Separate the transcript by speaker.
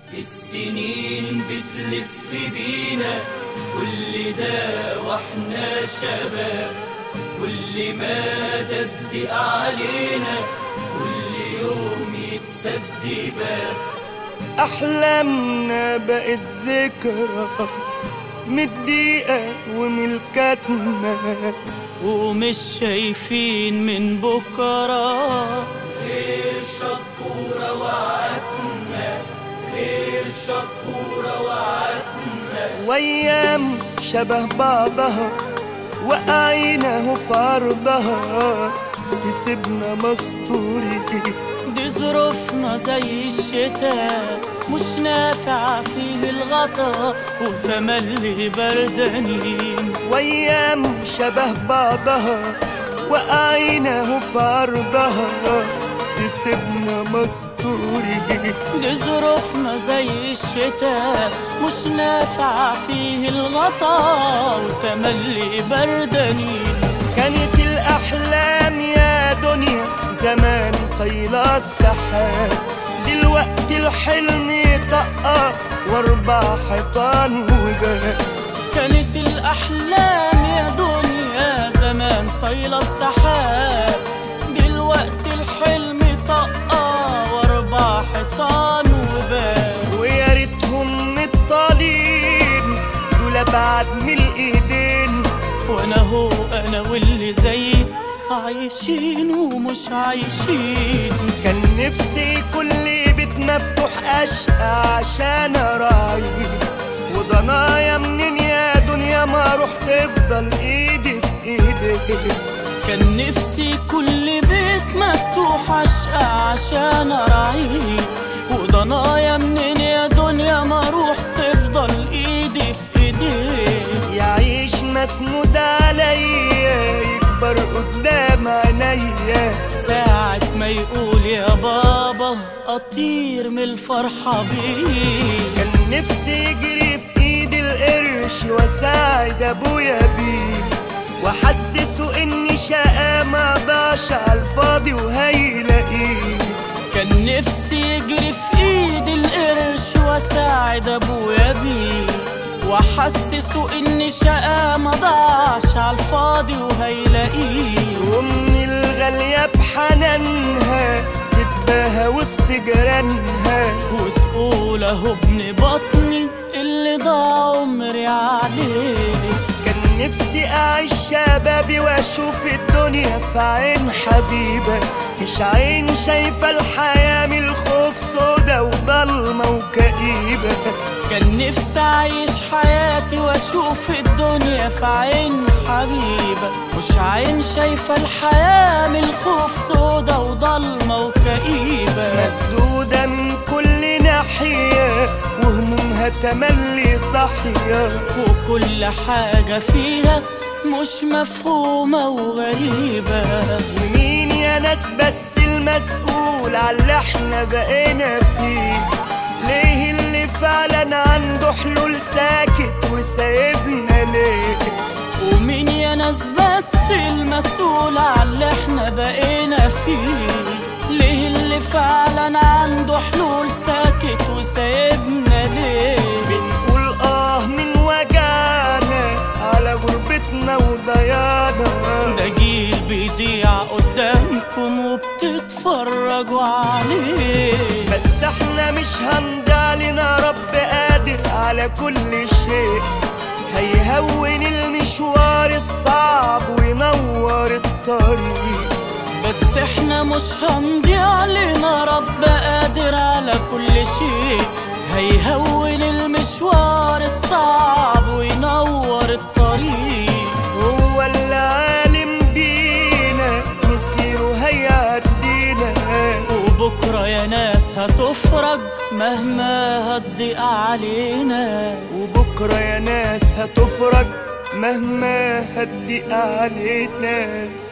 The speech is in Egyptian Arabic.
Speaker 1: السنين بتلف بينا كل ده واحنا شباب كل ما دد علينا كل يوم يتسد باب
Speaker 2: أحلامنا بقت ذكرى من الدقيقة ومن الكتمة
Speaker 3: ومش شايفين من بكرة
Speaker 1: غير شطورة وعدنا غير شطورة وعدنا
Speaker 2: وأيام شبه بعضها وقعيناه في عرضها تسيبنا مستوري
Speaker 3: دي ظروفنا زي الشتاء مش نافع فيه الغطا وتملي بردانين
Speaker 2: وأيام شبه بعضها وقعيناه في عرضها تسيبنا مستوري
Speaker 3: دي ظروفنا زي الشتاء مش نافع فيه الغطا وتملي بردانين
Speaker 2: كانت الأحلام يا دنيا زمان طيلة السحاب دلوقتي الحلم طقة واربع حيطان وجاب
Speaker 3: كانت الأحلام يا دنيا زمان طايلة السحاب دلوقتي الحلم طقة واربع حيطان وباب
Speaker 2: ويا ريتهم مطالين دول بعد من الإيدين
Speaker 3: وانا هو انا واللي زيي عايشين ومش عايشين
Speaker 2: كان نفسي كل بيت مفتوح أشقى عشان أراعي وضنايا منين يا دنيا ما روح تفضل إيدي في إيدي
Speaker 3: كان نفسي كل بيت مفتوح اشقى عشان اراعيه وضنايا منين يا دنيا ما اروح تفضل ايدي في ايديه
Speaker 2: يعيش مسنود عليا يكبر قدام عينيا
Speaker 3: ساعة ما يقول يا بابا اطير من الفرحة بيه
Speaker 2: كان نفسي يجري في ايدي القرش واساعد ابويا بيه واحسسه اني شقى ما ضاعش على الفاضي وهيلاقيه
Speaker 3: كان نفسي يجري في ايدي القرش واساعد ابويا بيه واحسسه ان شقى ما ضاعش على الفاضي وهيلاقيه
Speaker 2: وامي الغالية بحنانها تتباهى وسط جيرانها
Speaker 3: وتقول اهو ابن بطني اللي ضاع عمري عليه
Speaker 2: كان نفسي اعيش شبابي واشوف الدنيا في عين حبيبة مش عين شايفة الحياة من الخوف سودا وضلمة وكئيبة
Speaker 3: كان نفسي اعيش حياتي واشوف الدنيا في عين حبيبة مش عين شايفة الحياة من الخوف سودا وضلمة وكئيبة
Speaker 2: مسدودة من كل ناحية وهمومها تملي صحية
Speaker 3: وكل حاجة فيها مش مفهومة وغريبة
Speaker 2: ومين يا ناس بس المسؤول على اللي احنا بقينا فيه ليه اللي فعلا عنده حلول ساكت وسايبنا ليه
Speaker 3: ومين يا ناس بس المسؤول على اللي احنا بقينا فيه ليه اللي فعلا عنده حلول ساكت وسايبنا ليه
Speaker 2: بنقول اه من وجعنا على غربتنا وضيانا
Speaker 3: ده جيل بيضيع قدامكم وبتتفرجوا عليه
Speaker 2: بس احنا مش هنضيع لنا رب قادر على كل شيء هيهون المشوار الصعب وينور الطريق
Speaker 3: بس احنا مش هنضيع لنا رب قادر على كل شيء هيهون المشوار الصعب وينور الطريق
Speaker 2: هو اللي عالم بينا مسيره هيعدينا
Speaker 3: وبكرة يا ناس هتفرج مهما هتضيق علينا
Speaker 2: وبكرة يا ناس هتفرج مهما هتضيق علينا